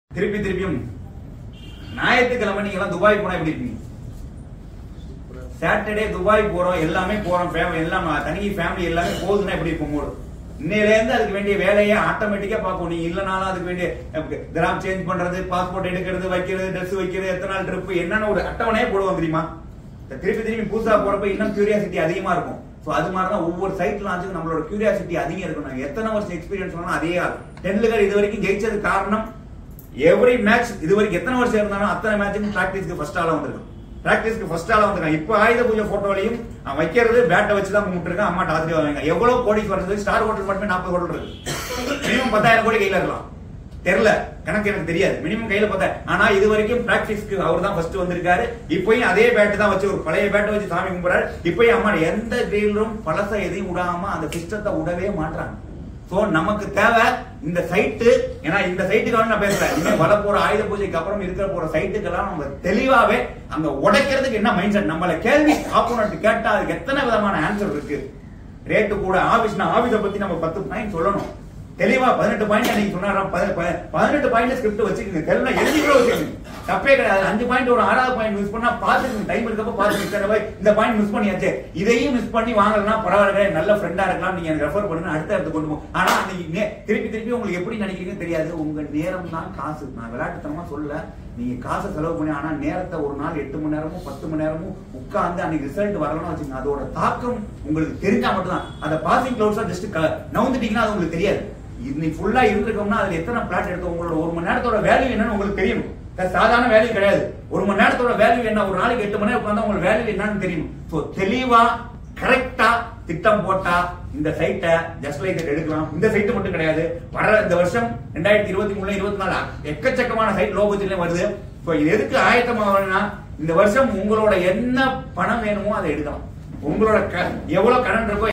திருப்பி திருப்பியும் ஞாயிற்றுக்கிழமை நீங்க எல்லாம் துபாய் போனா எப்படி இருப்பீங்க சாட்டர்டே துபாய் போறோம் எல்லாமே போறோம் ஃபேமிலி எல்லாம் தனி ஃபேமிலி எல்லாமே போகுதுன்னா எப்படி இருக்கும் மூடு இன்னையில இருந்து அதுக்கு வேண்டிய வேலையை ஆட்டோமேட்டிக்கா பார்க்கும் நீங்க இல்லனாலும் அதுக்கு வேண்டிய கிராம் சேஞ்ச் பண்றது பாஸ்போர்ட் எடுக்கிறது வைக்கிறது ட்ரெஸ் வைக்கிறது எத்தனை நாள் ட்ரிப் என்னன்னு ஒரு அட்டவணையே போடுவோம் தெரியுமா இந்த திருப்பி திருப்பி புதுசா போறப்ப இன்னும் கியூரியாசிட்டி அதிகமா இருக்கும் சோ அது மாதிரி தான் ஒவ்வொரு சைட் லான்ச்சுக்கு நம்மளோட கியூரியாசிட்டி அதிகம் இருக்கணும் எத்தனை வருஷம் எக்ஸ்பீரியன்ஸ் வேணும் அதே ஆள் டென்லுகர் இது வரைக்கும் ஜெயிச்சது காரணம் எவ்ரி மேட்ச் இது வரைக்கும் எத்தனை வருஷம் இருந்தாலும் அத்தனை மேட்சுக்கும் பிராக்டிஸ்க்கு ஃபர்ஸ்ட் ஆளா வந்திருக்கும் பிராக்டிஸ்க்கு ஃபர்ஸ்ட் ஆளா வந்திருக்கான் இப்போ ஆயுத பூஜை போட்டோலையும் அவன் வைக்கிறது பேட்டை வச்சு தான் கும்பிட்டுருக்கான் அம்மா ஆசிரியர் வாங்க எவ்வளவு கோடி வருது ஸ்டார் ஹோட்டல் மட்டுமே நாற்பது ஹோட்டல் இருக்கு மினிமம் பத்தாயிரம் கோடி கையில இருக்கலாம் தெரியல கணக்கு எனக்கு தெரியாது மினிமம் கையில பார்த்தா ஆனா இது வரைக்கும் பிராக்டிஸ்க்கு அவர் தான் ஃபர்ஸ்ட் வந்திருக்காரு இப்பயும் அதே பேட் தான் வச்சு ஒரு பழைய பேட்டை வச்சு சாமி கும்பிடுறாரு இப்பயும் அம்மா எந்த கிரீலும் பழச எதையும் விடாம அந்த சிஸ்டத்தை விடவே மாட்டாங்க சோ நமக்கு தேவை இந்த சைட்டு ஏன்னா இந்த சைட்டுக்கு நான் பேசுறேன் இனிமே வர போற ஆயுத பூஜைக்கு அப்புறம் இருக்கிற போற சைட்டுக்கெல்லாம் நம்ம தெளிவாவே அங்க உடைக்கிறதுக்கு என்ன மைண்ட் செட் நம்மள கேள்வி ஆப்போனட் கேட்டா அதுக்கு எத்தனை விதமான ஆன்சர் இருக்கு ரேட்டு கூட ஆபீஸ்னா ஆபீஸ பத்தி நம்ம பத்து பாயிண்ட் சொல்லணும் தெளிவா பதினெட்டு பாயிண்ட் நீங்க சொன்னாராம் பதி- பதி- பதினெட்டு பாயிண்ட் ஸ்கிரிப்ட் வச்சுக்கோங்க தெளிவா எழுதி கூட வச்சுக்கோங்க தப்பே கிடையாது அஞ்சு பாயிண்ட் ஒரு ஆறாவது பாயிண்ட் மிஸ் பண்ணா பாத்துக்கோங்க டைம் இருக்கப்ப பாத்துக்கோங்க இந்த பாயிண்ட் மிஸ் பண்ணியாச்சு இதையும் மிஸ் பண்ணி வாங்கலன்னா பரவாயில்ல நல்ல ஃப்ரெண்டா இருக்கலாம் நீங்க எனக்கு ரெஃபர் பண்ணுங்க அடுத்த இடத்துக்கு கொண்டு போகும் ஆனா அன்னைக்கு நே- திருப்பி திருப்பி உங்களுக்கு எப்படி நினைக்கிறீங்கன்னு தெரியாது உங்க நேரம் தான் காசு நான் விளையாட்டுத்தனமா சொல்ல நீங்க காசை செலவு பண்ணி ஆனா நேரத்தை ஒரு நாள் எட்டு மணி நேரமும் பத்து மணி நேரமும் உட்கார்ந்து அன்னைக்கு ரிசல்ட் வரலன்னு வச்சுக்கோங்க அதோட தாக்கம் உங்களுக்கு தெரிஞ்சா மட்டும்தான் அந்த பாசிங் கிளவுட்ஸா ஜஸ்ட் நவுந்துட்டீங்கன்னா அது உங்களுக்கு தெரியாது இன்னைக்கு ஃபுல்லா இருந்திருக்கோம்னா அதுல எத்தனை பிளாட் எடுத்தோம் உங்களோட ஒரு மணி நேரத்தோட வேல்யூ என்னன்னு உங்களுக்கு தெரியும் அது சாதாரண வேல்யூ கிடையாது ஒரு மணி நேரத்தோட வேல்யூ என்ன ஒரு நாளைக்கு எட்டு மணி நேரம் உட்காந்தா உங்களுக்கு வேல்யூ என்னன்னு தெரியும் சோ தெளிவா கரெக்டா திட்டம் போட்டா இந்த சைட்டை ஜஸ்ட் லைக் எடுக்கலாம் இந்த சைட்டு மட்டும் கிடையாது வர இந்த வருஷம் ரெண்டாயிரத்தி இருபத்தி மூணுல இருபத்தி நாலு எக்கச்சக்கமான சைட் லோ பட்ஜெட்ல வருது இப்போ இது எதுக்கு ஆயத்தமாகணும்னா இந்த வருஷம் உங்களோட என்ன பணம் வேணுமோ அதை எடுக்கலாம் உங்களோட க- எவ்வளவு கடன் இருக்கோ